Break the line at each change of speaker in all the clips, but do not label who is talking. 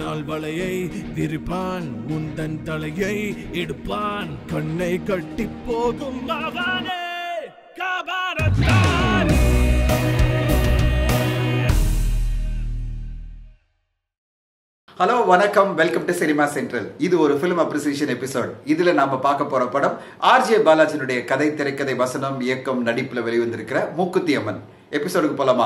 பின்னால் வலையை விரிப்பான் உந்தன் தலையை எடுப்பான் கண்ணை கட்டி போகும் அவனே காபாரத்தான்
ஹலோ வணக்கம் வெல்கம் டு சினிமா சென்ட்ரல் இது ஒரு ஃபிலிம் அப்ரிசியேஷன் எபிசோட் இதுல நாம பார்க்க போற படம் ஆர்ஜே பாலாஜினுடைய கதை திரைக்கதை வசனம் இயக்கம் நடிப்புல வெளிவந்திருக்கிற மூக்குத்தி அம்மன் எபிசோடுக்கு போலாமா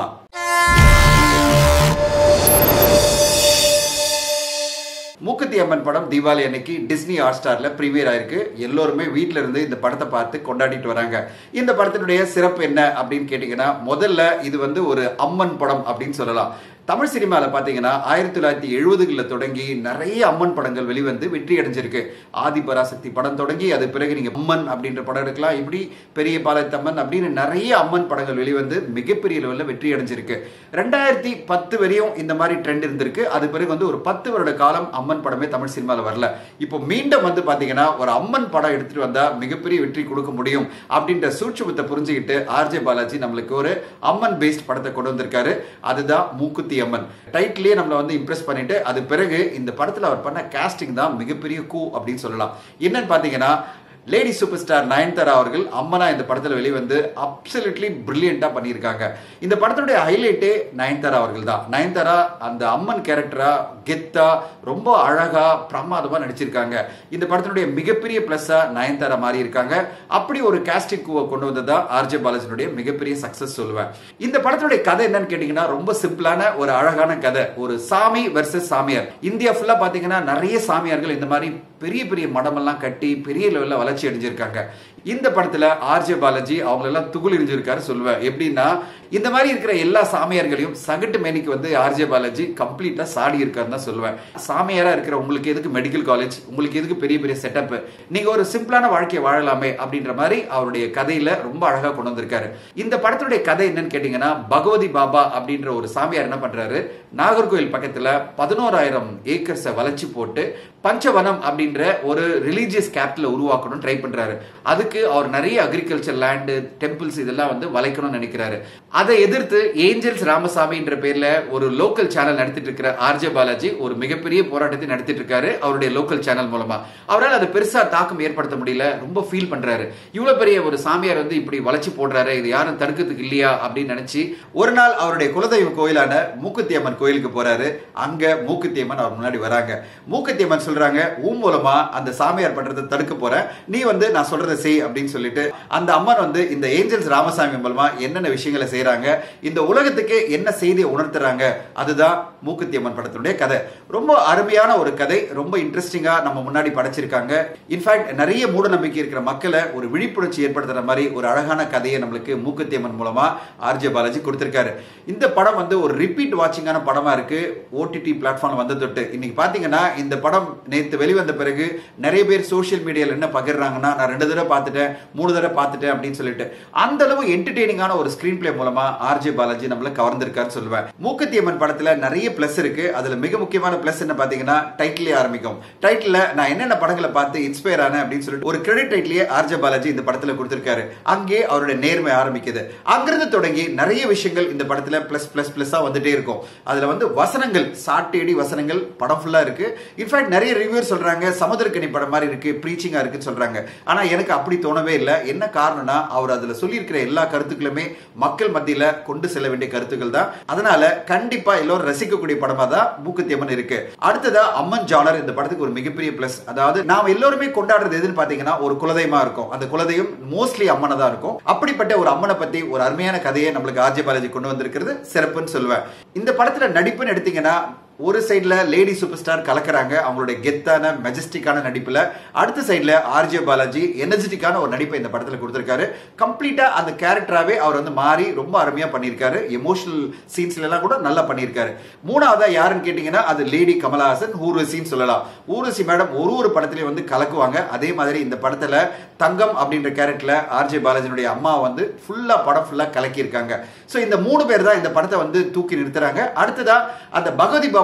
மூக்குத்தி அம்மன் படம் தீபாவளி அன்னைக்கு டிஸ்னி ஹாட் ஸ்டார்ல ப்ரீமியர் ஆயிருக்கு எல்லோருமே வீட்ல இருந்து இந்த படத்தை பார்த்து கொண்டாடிட்டு வராங்க இந்த படத்தினுடைய சிறப்பு என்ன அப்படின்னு கேட்டீங்கன்னா முதல்ல இது வந்து ஒரு அம்மன் படம் அப்படின்னு சொல்லலாம் தமிழ் சினிமாவில் பார்த்தீங்கன்னா ஆயிரத்தி தொள்ளாயிரத்தி எழுபதுகளில் தொடங்கி நிறைய அம்மன் படங்கள் வெளிவந்து வெற்றி அடைஞ்சிருக்கு ஆதிபராசக்தி படம் தொடங்கி அது பிறகு நீங்கள் அம்மன் அப்படின்ற படம் எடுக்கலாம் இப்படி பெரிய பாளையத்தம்மன் அப்படின்னு நிறைய அம்மன் படங்கள் வெளிவந்து மிகப்பெரிய லெவலில் வெற்றி அடைஞ்சிருக்கு ரெண்டாயிரத்தி பத்து வரையும் இந்த மாதிரி ட்ரெண்ட் இருந்திருக்கு அது பிறகு வந்து ஒரு பத்து வருட காலம் அம்மன் படமே தமிழ் சினிமாவில் வரல இப்போ மீண்டும் வந்து பார்த்தீங்கன்னா ஒரு அம்மன் படம் எடுத்துட்டு வந்தால் மிகப்பெரிய வெற்றி கொடுக்க முடியும் அப்படின்ற சூட்சுமத்தை புரிஞ்சுக்கிட்டு ஆர்ஜே பாலாஜி நம்மளுக்கு ஒரு அம்மன் பேஸ்ட் படத்தை கொண்டு வந்திருக்காரு அதுதான் மூக்குத்தி அம்மன் டைட்டிலே நம்மளை வந்து இம்ப்ரெஸ் பண்ணிட்டு அது பிறகு இந்த படத்தில் அவர் பண்ண காஸ்டிங் தான் மிகப்பெரிய கூ அப்படின்னு சொல்லலாம் என்னன்னு பார்த்தீங்கன்னா லேடி சூப்பர் ஸ்டார் நயன்தாரா அவர்கள் அம்மனா இந்த படத்தில் வெளிவந்து அப்சல்யூட்லி பிரில்லியண்டா பண்ணியிருக்காங்க இந்த படத்தினுடைய ஹைலைட்டே நயன்தாரா அவர்கள் தான் நயன்தாரா அந்த அம்மன் கேரக்டரா கெத்தா ரொம்ப அழகா பிரமாதமா நடிச்சிருக்காங்க இந்த படத்தினுடைய மிகப்பெரிய பிளஸ்ஸா நயன்தாரா மாறி இருக்காங்க அப்படி ஒரு காஸ்டிங் கூவை கொண்டு வந்ததா ஆர்ஜே பாலாஜினுடைய மிகப்பெரிய சக்சஸ் சொல்லுவேன் இந்த படத்தினுடைய கதை என்னன்னு கேட்டீங்கன்னா ரொம்ப சிம்பிளான ஒரு அழகான கதை ஒரு சாமி வெர்சஸ் சாமியார் இந்தியா ஃபுல்லா பாத்தீங்கன்னா நிறைய சாமியார்கள் இந்த மாதிரி பெரிய பெரிய மடமெல்லாம் கட்டி பெரிய லெவலில் வளர்ச்சி அடைஞ்சிருக்காங்க இந்த படத்துல ஆர்ஜே பாலாஜி அவங்களெல்லாம் துகுல் எரிஞ்சிருக்காரு சொல்லுவேன் எப்படின்னா இந்த மாதிரி இருக்கிற எல்லா சாமியார்களையும் சகட்டு மேனிக்கு வந்து ஆர்ஜே பாலாஜி கம்ப்ளீட்டா சாடி இருக்காருன்னு தான் சொல்லுவேன் சாமியாரா இருக்கிற உங்களுக்கு எதுக்கு மெடிக்கல் காலேஜ் உங்களுக்கு எதுக்கு பெரிய பெரிய செட்டப் நீங்க ஒரு சிம்பிளான வாழ்க்கையை வாழலாமே அப்படின்ற மாதிரி அவருடைய கதையில ரொம்ப அழகா கொண்டு வந்திருக்காரு இந்த படத்துடைய கதை என்னன்னு கேட்டீங்கன்னா பகவதி பாபா அப்படின்ற ஒரு சாமியார் என்ன பண்றாரு நாகர்கோவில் பக்கத்துல பதினோராயிரம் ஏக்கர்ஸை வளைச்சு போட்டு பஞ்சவனம் அப்படின்ற ஒரு ரிலீஜியஸ் கேபிட்டல் உருவாக்கணும் ட்ரை பண்றாரு அதுக்கு அவர் நிறைய அக்ரிகல்ச்சர் லேண்டு டெம்பிள்ஸ் இதெல்லாம் வந்து வளைக்கணும்னு நினைக்கிறாரு அதை எதிர்த்து ஏஞ்சல்ஸ் ராமசாமின்ற பேர்ல ஒரு லோக்கல் சேனல் நடத்திட்டு இருக்கிற ஆர்ஜே பாலாஜி ஒரு மிகப்பெரிய போராட்டத்தை நடத்திட்டு இருக்காரு அவருடைய லோக்கல் சேனல் மூலமா அவரால் அது பெருசா தாக்கம் ஏற்படுத்த முடியல ரொம்ப ஃபீல் பண்றாரு இவ்வளவு பெரிய ஒரு சாமியார் வந்து இப்படி வளைச்சு போடுறாரு இது யாரும் தடுக்கிறதுக்கு இல்லையா அப்படின்னு நினைச்சு ஒரு நாள் அவருடைய குலதெய்வ கோயிலான மூக்குத்தி அம்மன் கோயிலுக்கு போறாரு அங்க மூக்குத்தி அம்மன் அவர் முன்னாடி வராங்க மூக்குத்தி அம்மன் சொல்றாங்க ஊ மூலமா அந்த சாமியார் பண்றதை தடுக்க போறேன் நீ வந்து நான் சொல்றதை செய் அப்படின்னு சொல்லிட்டு அந்த அம்மன் வந்து இந்த ஏஞ்சல்ஸ் ராமசாமி மூலமா என்னென்ன விஷயங்களை செய்யறாங்க இந்த உலகத்துக்கு என்ன செய்தியை உணர்த்துறாங்க அதுதான் மூக்குத்தி அம்மன் படத்தினுடைய கதை ரொம்ப அருமையான ஒரு கதை ரொம்ப இன்ட்ரெஸ்டிங்கா நம்ம முன்னாடி படைச்சிருக்காங்க இன்ஃபேக்ட் நிறைய மூட நம்பிக்கை இருக்கிற மக்களை ஒரு விழிப்புணர்ச்சி ஏற்படுத்துற மாதிரி ஒரு அழகான கதையை நம்மளுக்கு மூக்குத்தி அம்மன் மூலமா ஆர்ஜே பாலாஜி கொடுத்திருக்காரு இந்த படம் வந்து ஒரு ரிப்பீட் வாட்சிங்கான படமா இருக்கு ஓடிடி பிளாட்ஃபார்ம் வந்த தொட்டு இன்னைக்கு பாத்தீங்கன்னா இந்த படம் நேற்று வெளிவந்த பிறகு நிறைய பேர் சோஷியல் மீடியால என்ன பகிர்றாங்கன்னா நான் ரெண்டு தடவை பார்த்துட்டேன் மூணு தடவை பார்த்துட்டேன் அப்படின்னு சொல்லிட்டு அந்த அளவு என்டர்டெய்னிங்கான ஒரு ஸ்கிரீன் பிளே மூலமா ஆர்ஜே பாலாஜி நம்மள கவர்ந்திருக்காருன்னு சொல்லுவேன் மூக்கத்தி அம்மன் படத்துல நிறைய பிளஸ் இருக்கு அதுல மிக முக்கியமான பிளஸ் என்ன பாத்தீங்கன்னா டைட்டிலே ஆரம்பிக்கும் டைட்டில் நான் என்னென்ன படங்களை பார்த்து இன்ஸ்பயர் ஆனேன் அப்படின்னு சொல்லிட்டு ஒரு கிரெடிட் டைட்டிலே ஆர்ஜே பாலாஜி இந்த படத்துல கொடுத்திருக்காரு அங்கே அவருடைய நேர்மை ஆரம்பிக்குது அங்கிருந்து தொடங்கி நிறைய விஷயங்கள் இந்த படத்துல பிளஸ் பிளஸ் பிளஸ்ஸா வந்துட்டே இருக்கும் அதுல வந்து வசனங்கள் சாட்டேடி வசனங்கள் படம் ஃபுல்லா இருக்கு இன்ஃபேக்ட் நிறைய ரிவ்யூர் சொல்றாங்க சமுதிரக்கனி படம் மாதிரி இருக்கு ப்ரீச்சிங்கா இருக்குன்னு சொல்றாங்க ஆனா எனக்கு அப்படி தோணவே இல்லை என்ன காரணம்னா அவர் அதுல சொல்லியிருக்கிற எல்லா கருத்துக்களுமே மக்கள் மத்தியில கொண்டு செல்ல வேண்டிய கருத்துக்கள் தான் அதனால கண்டிப்பா எல்லோரும் ரசிக்கக்கூடிய படமா தான் மூக்குத்தி அம்மன் இருக்கு அடுத்ததா அம்மன் ஜானர் இந்த படத்துக்கு ஒரு மிகப்பெரிய பிளஸ் அதாவது நாம் எல்லோருமே கொண்டாடுறது எதுன்னு பாத்தீங்கன்னா ஒரு குலதெய்வமா இருக்கும் அந்த குலதெய்வம் மோஸ்ட்லி அம்மனை தான் இருக்கும் அப்படிப்பட்ட ஒரு அம்மனை பத்தி ஒரு அருமையான கதையை நம்மளுக்கு ஆர்ஜே பாலாஜி கொண்டு வந்திருக்கிறது சிறப்புன்னு சொல்லுவேன் இந்த படத்துல நடிப்புன்னு எடுத்தீங்கன்னா ஒரு சைடில் லேடி சூப்பர் ஸ்டார் கலக்கிறாங்க அவங்களுடைய கெத்தான மெஜஸ்டிக்கான நடிப்பில் அடுத்த சைடில் ஆர்ஜே பாலாஜி எனர்ஜெட்டிக்கான ஒரு நடிப்பை இந்த படத்தில் கொடுத்துருக்காரு கம்ப்ளீட்டாக அந்த கேரக்டராகவே அவர் வந்து மாறி ரொம்ப அருமையாக பண்ணியிருக்காரு எமோஷனல் சீன்ஸ்லாம் கூட நல்லா பண்ணியிருக்காரு மூணாவதா யாருன்னு கேட்டிங்கன்னா அது லேடி கமலஹாசன் ஊர்வசின்னு சொல்லலாம் ஊர்வசி மேடம் ஒரு ஒரு படத்துலையும் வந்து கலக்குவாங்க அதே மாதிரி இந்த படத்தில் தங்கம் அப்படின்ற கேரக்டரில் ஆர்ஜே பாலாஜினுடைய அம்மா வந்து ஃபுல்லாக படம் ஃபுல்லாக கலக்கியிருக்காங்க ஸோ இந்த மூணு பேர் தான் இந்த படத்தை வந்து தூக்கி நிறுத்துறாங்க அடுத்ததா அந்த பகவதி பாபா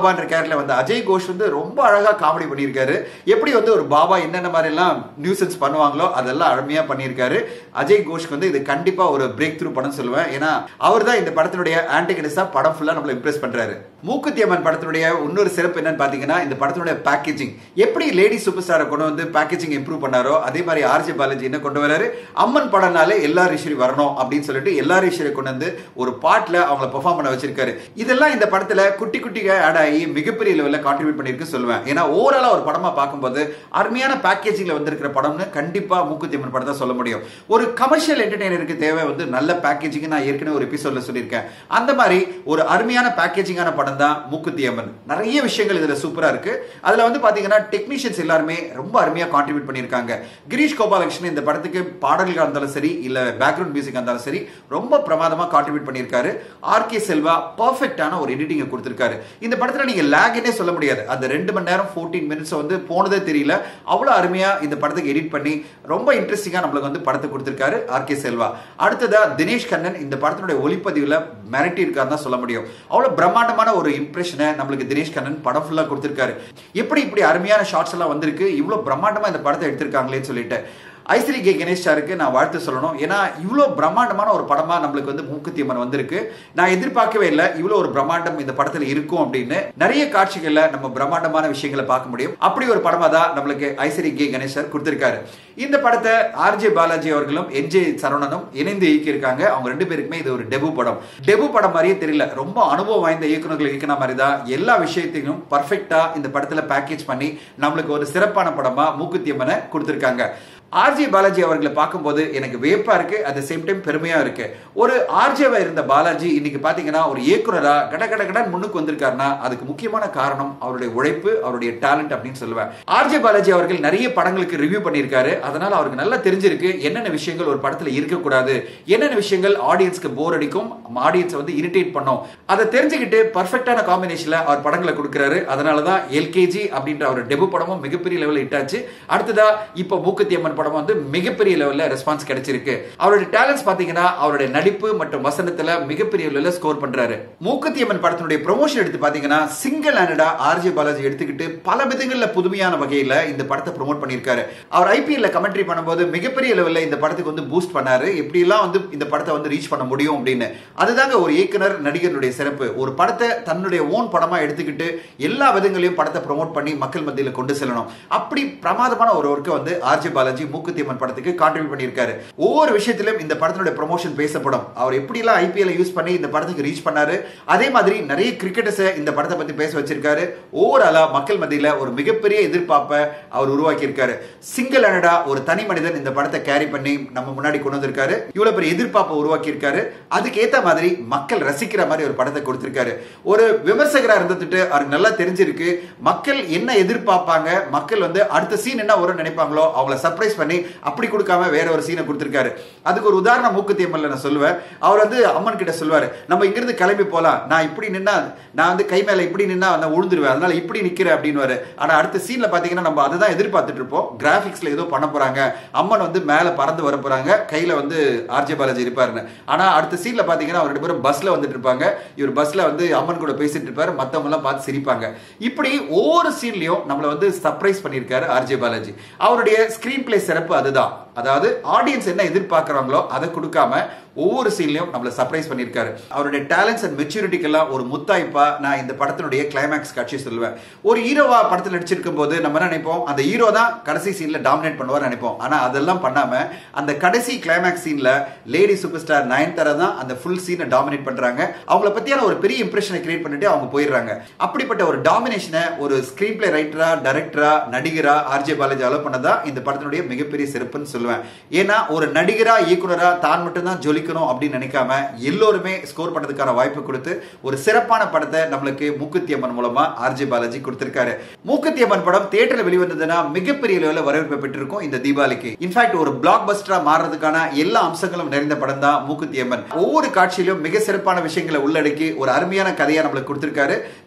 பாபான்ற கேரக்டர்ல வந்து அஜய் கோஷ் வந்து ரொம்ப அழகா காமெடி பண்ணியிருக்காரு எப்படி வந்து ஒரு பாபா என்னென்ன மாதிரி எல்லாம் நியூசன்ஸ் பண்ணுவாங்களோ அதெல்லாம் அருமையா பண்ணியிருக்காரு அஜய் கோஷ்க்கு வந்து இது கண்டிப்பா ஒரு பிரேக் த்ரூ படம் சொல்லுவேன் ஏன்னா அவர் தான் இந்த படத்தினுடைய ஆன்டிகனிஸா படம் ஃபுல்லா நம்மள இம்ப்ரெஸ் பண்றாரு மூக்குத்தி அம்மன் படத்தினுடைய இன்னொரு சிறப்பு என்னன்னு பாத்தீங்கன்னா இந்த படத்தினுடைய பேக்கேஜிங் எப்படி லேடி சூப்பர் ஸ்டாரை கொண்டு வந்து பேக்கேஜிங் இம்ப்ரூவ் பண்ணாரோ அதே மாதிரி ஆர்ஜி பாலாஜி என்ன கொண்டு வராரு அம்மன் படம்னாலே எல்லா ஈஸ்வரி வரணும் அப்படின்னு சொல்லிட்டு எல்லா ஈஸ்வரி கொண்டு வந்து ஒரு பாட்டுல அவங்கள பெர்ஃபார்ம் பண்ண வச்சிருக்காரு இதெல்லாம் இந்த படத்துல குட்டி குட்டிగా ஆட் ஆகி மிகப்பெரிய லெவல்ல கான்ட்ரிபியூட் பண்ணிருக்கு சொல்லுவேன் ஏன்னா ஓவராலா ஒரு படமா பார்க்கும்போது அருமையான பேக்கேஜிங்ல வந்திருக்கிற படம்னு கண்டிப்பா மூக்குத்தி அம்மன் படம் தான் சொல்ல முடியும் ஒரு கமர்ஷியல் என்டர்டைனருக்கு தேவை வந்து நல்ல பேக்கேஜிங் நான் ஏற்கனவே ஒரு எபிசோட்ல சொல்லியிருக்கேன் அந்த மாதிரி ஒரு அருமையான பேக்கேஜிங்கான படம் தான் மூக்குத்தி அம்மன் நிறைய விஷயங்கள் இதுல சூப்பரா இருக்கு அதுல வந்து பாத்தீங்கன்னா டெக்னீஷியன்ஸ் எல்லாருமே ரொம்ப அருமையா கான்ட்ரிபியூட் பண்ணியிருக்காங்க கிரீஷ் கோபாலகிருஷ்ணன் இந்த படத்துக்கு பாடல்களா இருந்தாலும் சரி இல்ல பேக்ரவுண்ட் மியூசிக் இருந்தாலும் சரி ரொம்ப பிரமாதமா கான்ட்ரிபியூட் பண்ணியிருக்காரு ஆர் கே செல்வா பர்ஃபெக்டான ஒரு எடிட்டிங்கை கொடுத்திருக்காரு இந்த படத்துல நீங்க லேக்னே சொல்ல முடியாது அந்த ரெண்டு மணி நேரம் ஃபோர்டீன் மினிட்ஸ் வந்து போனதே தெரியல அவ்வளவு அருமையா இந்த படத்துக்கு எடிட் பண்ணி ரொம்ப இன்ட்ரெஸ்டிங்கா நம்மளுக்கு வந்து படத்தை கொடுத்திருக்காரு ஆர் கே செல்வா அடுத்ததா தினேஷ் கண்ணன் இந்த படத்தினுடைய ஒளிப்பதிவுல மிரட்டி இருக்காருன்னு தான் சொல்ல முடியும் அவ்வளவு பிரம்மாண்டமான ஒரு இம்ப்ரெஷனை நம்மளுக்கு தினேஷ் கண்ணன் படம் ஃபுல்லா கொடுத்திருக்காரு எப்படி இப்படி அருமையான ஷார்ட்ஸ் எல்லாம் வந்திருக்கு இவ்வளவு பிரம்மாண்டமா இந்த படத்தை எடுத்திருக்காங்களேன்னு சொல்லிட்டு ஐஸ்வரி கே கணேஷ் சாருக்கு நான் வாழ்த்து சொல்லணும் ஏன்னா இவ்வளோ பிரம்மாண்டமான ஒரு படமா நம்மளுக்கு வந்து மூக்குத்தி அம்மன் வந்திருக்கு நான் எதிர்பார்க்கவே இல்லை இவ்வளோ ஒரு பிரம்மாண்டம் இந்த படத்துல இருக்கும் அப்படின்னு நிறைய காட்சிகள்ல நம்ம பிரம்மாண்டமான விஷயங்களை பார்க்க முடியும் அப்படி ஒரு படமா தான் நம்மளுக்கு ஐஸ்வரி கே கணேஷ் சார் கொடுத்திருக்காரு இந்த படத்தை ஆர்ஜே பாலாஜி அவர்களும் என்ஜே சரவணனும் இணைந்து இயக்கியிருக்காங்க அவங்க ரெண்டு பேருக்குமே இது ஒரு டெபு படம் டெபு படம் மாதிரியே தெரியல ரொம்ப அனுபவம் வாய்ந்த இயக்குநர்கள் இயக்குன மாதிரி தான் எல்லா விஷயத்தையும் பர்ஃபெக்டா இந்த படத்துல பேக்கேஜ் பண்ணி நம்மளுக்கு ஒரு சிறப்பான படமா மூக்குத்தி அம்மனை கொடுத்திருக்காங்க ஆர்ஜே பாலாஜி அவர்களை பார்க்கும்போது எனக்கு வியப்பா இருக்கு அட் த சேம் டைம் பெருமையா இருக்கு ஒரு ஆர்ஜேவா இருந்த பாலாஜி இன்னைக்கு பாத்தீங்கன்னா ஒரு இயக்குனரா கட கட கடன் முன்னுக்கு வந்திருக்காருன்னா அதுக்கு முக்கியமான காரணம் அவருடைய உழைப்பு அவருடைய டேலண்ட் அப்படின்னு சொல்லுவேன் ஆர்ஜே பாலாஜி அவர்கள் நிறைய படங்களுக்கு ரிவ்யூ பண்ணியிருக்காரு அதனால அவருக்கு நல்லா தெரிஞ்சிருக்கு என்னென்ன விஷயங்கள் ஒரு படத்துல இருக்கக்கூடாது என்னென்ன விஷயங்கள் ஆடியன்ஸ்க்கு போர் அடிக்கும் ஆடியன்ஸை வந்து இரிட்டேட் பண்ணும் அதை தெரிஞ்சுக்கிட்டு பர்ஃபெக்டான காம்பினேஷன்ல அவர் படங்களை கொடுக்குறாரு அதனாலதான் எல்கேஜி அப்படின்ற அவர் டெபு படமும் மிகப்பெரிய லெவலில் இட்டாச்சு அடுத்ததா இப்போ மூக்குத்தி அம்மன் படம் வந்து மிகப்பெரிய லெவல்ல ரெஸ்பான்ஸ் கிடைச்சிருக்கு அவருடைய டேலண்ட்ஸ் பாத்தீங்கன்னா அவருடைய நடிப்பு மற்றும் வசனத்துல மிகப்பெரிய லெவல்ல ஸ்கோர் பண்றாரு மூக்குத்தி அம்மன் படத்தினுடைய ப்ரொமோஷன் எடுத்து பாத்தீங்கன்னா சிங்கிள் ஹேண்டடா ஆர்ஜே பாலாஜி எடுத்துக்கிட்டு பல விதங்கள்ல புதுமையான வகையில இந்த படத்தை ப்ரோமோட் பண்ணியிருக்காரு அவர் ஐபிஎல்ல கமெண்ட்ரி பண்ணும்போது மிகப்பெரிய லெவல்ல இந்த படத்துக்கு வந்து பூஸ்ட் பண்ணாரு எப்படி எல்லாம் வந்து இந்த படத்தை வந்து ரீச் பண்ண முடியும் அப்படின்னு அதுதாங்க ஒரு இயக்குனர் நடிகருடைய சிறப்பு ஒரு படத்தை தன்னுடைய ஓன் படமா எடுத்துக்கிட்டு எல்லா விதங்களையும் படத்தை ப்ரோமோட் பண்ணி மக்கள் மத்தியில் கொண்டு செல்லணும் அப்படி பிரமாதமான ஒரு ஒர்க்கை வந்து ஆர்ஜே பாலாஜி மூக்குத்தி அம்மன் படத்துக்கு கான்ட்ரிபியூட் பண்ணியிருக்காரு ஒவ்வொரு விஷயத்திலும் இந்த படத்தினுடைய ப்ரொமோஷன் பேசப்படும் அவர் எப்படிலாம் ஐபிஎல் யூஸ் பண்ணி இந்த படத்துக்கு ரீச் பண்ணாரு அதே மாதிரி நிறைய கிரிக்கெட்டர்ஸை இந்த படத்தை பத்தி பேச வச்சிருக்காரு ஓவராலா மக்கள் மத்தியில ஒரு மிகப்பெரிய எதிர்பார்ப்பை அவர் உருவாக்கி இருக்காரு சிங்கிள் ஹேண்டடா ஒரு தனி மனிதன் இந்த படத்தை கேரி பண்ணி நம்ம முன்னாடி கொண்டு வந்திருக்காரு இவ்வளவு பெரிய எதிர்பார்ப்பை உருவாக்கி இருக்காரு அதுக்கு ஏத்த மாதிரி மக்கள் ரசிக்கிற மாதிரி ஒரு படத்தை கொடுத்திருக்காரு ஒரு விமர்சகரா இருந்துட்டு அவருக்கு நல்லா தெரிஞ்சிருக்கு மக்கள் என்ன எதிர்பார்ப்பாங்க மக்கள் வந்து அடுத்த சீன் என்ன வரும்னு நினைப்பாங்களோ அவங்கள சர்ப்ரைஸ் பண்ணி அப்படி கொடுக்காம வேற ஒரு சீனை கொடுத்திருக்காரு அதுக்கு ஒரு உதாரணம் மூக்குத்தி அம்மன்ல நான் சொல்லுவேன் அவர் வந்து அம்மன் கிட்ட சொல்லுவாரு நம்ம இங்கிருந்து கிளம்பி போலாம் நான் இப்படி நின்னா நான் வந்து கை மேல இப்படி நின்னா நான் உழுந்துருவேன் அதனால இப்படி நிக்கிறேன் அப்படின்னு ஆனா அடுத்த சீன்ல பாத்தீங்கன்னா நம்ம அதை தான் எதிர்பார்த்துட்டு இருப்போம் கிராபிக்ஸ்ல ஏதோ பண்ண போறாங்க அம்மன் வந்து மேல பறந்து வர போறாங்க கையில வந்து ஆர்ஜே பாலாஜி இருப்பாருன்னு ஆனா அடுத்த சீன்ல பாத்தீங்கன்னா அவர் ரெண்டு பேரும் பஸ்ல வந்துட்டு இருப்பாங்க இவர் பஸ்ல வந்து அம்மன் கூட பேசிட்டு இருப்பாரு மத்தவங்க எல்லாம் பார்த்து சிரிப்பாங்க இப்படி ஒவ்வொரு சீன்லயும் நம்மள வந்து சர்ப்ரைஸ் பண்ணியிருக்காரு ஆர்ஜே பாலாஜி அவருடைய ஸ்கிரீன் பிளே சிறப்பு அதுதான் அதாவது ஆடியன்ஸ் என்ன எதிர்பார்க்கறாங்களோ அதை கொடுக்காம ஒவ்வொரு சீன்லயும் நம்மள சர்ப்ரைஸ் பண்ணியிருக்காரு அவருடைய டேலண்ட்ஸ் அண்ட் மெச்சூரிட்டிக்கெல்லாம் ஒரு முத்தாய்ப்பா நான் இந்த படத்தினுடைய கிளைமேக்ஸ் காட்சி சொல்லுவேன் ஒரு ஹீரோவா படத்தில் நடிச்சிருக்கும் போது நம்ம என்ன நினைப்போம் அந்த ஹீரோ தான் கடைசி சீன்ல டாமினேட் பண்ணுவார் நினைப்போம் ஆனா அதெல்லாம் பண்ணாம அந்த கடைசி கிளைமேக்ஸ் சீன்ல லேடி சூப்பர் ஸ்டார் நயன்தாரா தான் அந்த ஃபுல் சீனை டாமினேட் பண்றாங்க அவங்கள பத்தியான ஒரு பெரிய இம்ப்ரெஷனை கிரியேட் பண்ணிட்டு அவங்க போயிடுறாங்க அப்படிப்பட்ட ஒரு டாமினேஷனை ஒரு ஸ்கிரீன் பிளே ரைட்டரா டைரக்டரா நடிகரா ஆர்ஜே பாலாஜி அலோ பண்ணதா இந்த படத்தினுடைய மிகப்பெரிய சிறப்புன்னு சொல்லுவேன் ஏன்னா ஒரு நடிகரா இயக்குனரா தான் மட்டும் தான் ஜொலிக்கணும் அப்படின்னு நினைக்காம எல்லோருமே ஸ்கோர் பண்ணதுக்கான வாய்ப்பு கொடுத்து ஒரு சிறப்பான படத்தை நம்மளுக்கு மூக்குத்தி அம்மன் மூலமா ஆர்ஜே பாலாஜி கொடுத்திருக்காரு மூக்குத்தி அம்மன் படம் தியேட்டர்ல வெளிவந்ததுன்னா மிகப்பெரிய லெவலில் வரவேற்பு பெற்றிருக்கும் இந்த தீபாவளிக்கு இன்ஃபேக்ட் ஒரு பிளாக் பஸ்டரா மாறுறதுக்கான எல்லா அம்சங்களும் நிறைந்த படம் தான் மூக்குத்தி அம்மன் ஒவ்வொரு காட்சியிலும் மிக சிறப்பான விஷயங்களை உள்ளடக்கி ஒரு அருமையான கதையா நம்மளுக்கு கொடுத்திருக்காரு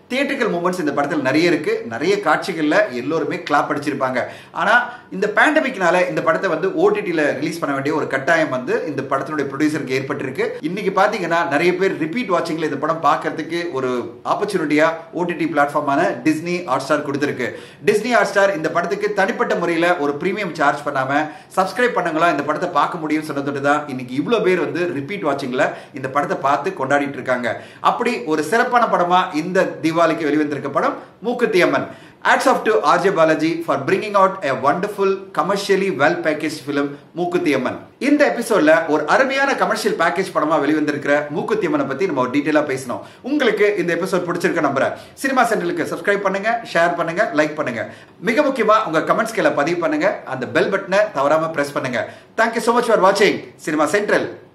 தியேட்டர்கள் மூமெண்ட்ஸ் இந்த படத்தில் நிறைய இருக்கு நிறைய காட்சிகள்ல எல்லோருமே கிளாப் அடிச்சிருப்பாங்க ஆனா இந்த பேண்டமிக்னால இந்த படத்தை வந்து ஓடிடியில் ரிலீஸ் பண்ண வேண்டிய ஒரு கட்டாயம் வந்து இந்த படத்தினுடைய ப்ரொடியூசருக்கு ஏற்பட்டிருக்கு இன்னைக்கு பாத்தீங்கன்னா நிறைய பேர் ரிப்பீட் வாட்சிங்ல இந்த படம் பார்க்கறதுக்கு ஒரு ஆப்பர்ச்சுனிட்டியா ஓடிடி பிளாட்ஃபார்மான டிஸ்னி ஹாட் ஸ்டார் கொடுத்துருக்கு டிஸ்னி ஹாட் ஸ்டார் இந்த படத்துக்கு தனிப்பட்ட முறையில் ஒரு பிரீமியம் சார்ஜ் பண்ணாம சப்ஸ்கிரைப் பண்ணுங்களா இந்த படத்தை பார்க்க முடியும் சொன்னதோடு தான் இன்னைக்கு இவ்வளோ பேர் வந்து ரிப்பீட் வாட்சிங்ல இந்த படத்தை பார்த்து கொண்டாடிட்டு இருக்காங்க அப்படி ஒரு சிறப்பான படமா இந்த தீபாவளிக்கு வெளிவந்திருக்க படம் மூக்குத்தி அம்மன் Hats off to RJ Balaji for bringing out a wonderful commercially well packaged film மூக்குத்தி அம்மன் இந்த எபிசோட்ல ஒரு அருமையான கமர்ஷியல் பேக்கேஜ் படமா வெளிவந்திருக்கிற மூக்குத்தி அம்மனை பத்தி நம்ம டீட்டெயிலா பேசணும் உங்களுக்கு இந்த எபிசோட் பிடிச்சிருக்க நம்புறேன் சினிமா சென்டருக்கு சப்ஸ்கிரைப் பண்ணுங்க ஷேர் பண்ணுங்க லைக் பண்ணுங்க மிக முக்கியமா உங்க கமெண்ட்ஸ்களை பதிவு பண்ணுங்க அந்த பெல் பட்டனை தவறாம பிரஸ் பண்ணுங்க தேங்க்யூ so much ஃபார் வாட்சிங் சினிமா சென்ட்ரல்